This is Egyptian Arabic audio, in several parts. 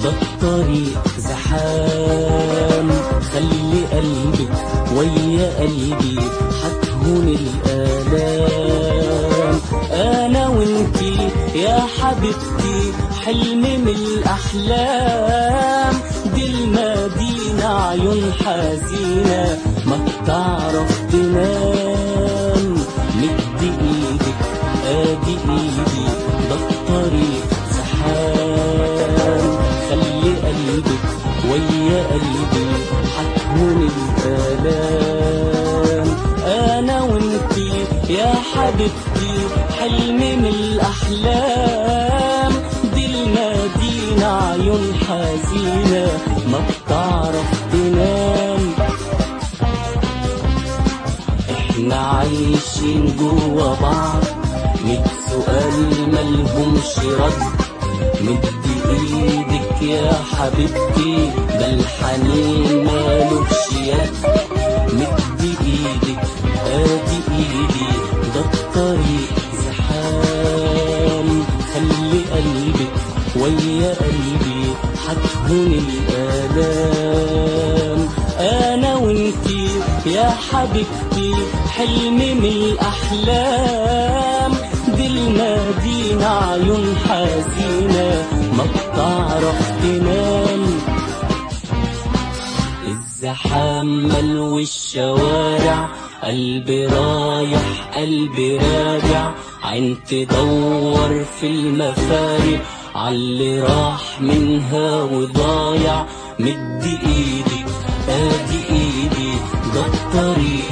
ده الطريق زحام خلي قلبك ويا قلبي هتهون الآلام أنا وانتي يا حبيبتي حلم من الأحلام دي المدينة عيون حزينة ما بتعرف تنام مد ايدك ادي ايدي ده الطريق زحام خلي قلبك ويا قلبي هتهون الآلام أنا وانتي يا حبيبتي حلم من الأحلام دي المدينة عيون حزينة ما بتعرف تنام احنا عايشين جوا بعض ميت سؤال ملهمش رد مدي ايدك يا حبيبتي ده الحنين مالوش يد مدي ايدك ادي ايدي ده الطريق زحام خلي قلبك ويا قلبي هتهون الآلام أنا وانتي يا حبيبتي حلم من الأحلام دي المدينة عيون حزينة ما بتعرف تنام الزحام ملو الشوارع قلبي رايح قلبي راجع عين تدور في المفارق عاللي راح منها وضايع مدي ايدي ادي ايدي ده الطريق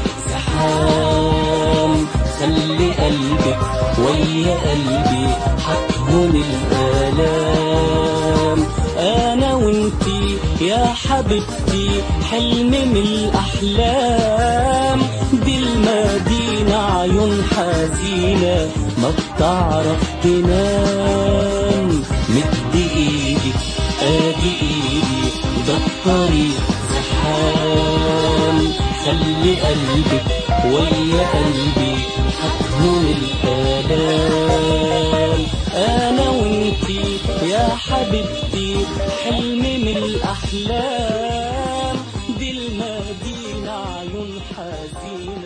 زحام خلي قلبك ويا قلبي هتهون الآلام أنا وانتي يا حبيبتي حلم من الأحلام دي المدينة عيون حزينة ما بتعرف تنام مدي ايدك ادي ايدي ده الطريق زحام خلي قلبك ويا قلبي هتهون الآلام أنا وانتي يا حبيبتي حلم من الأحلام دي المدينة عيون حزينة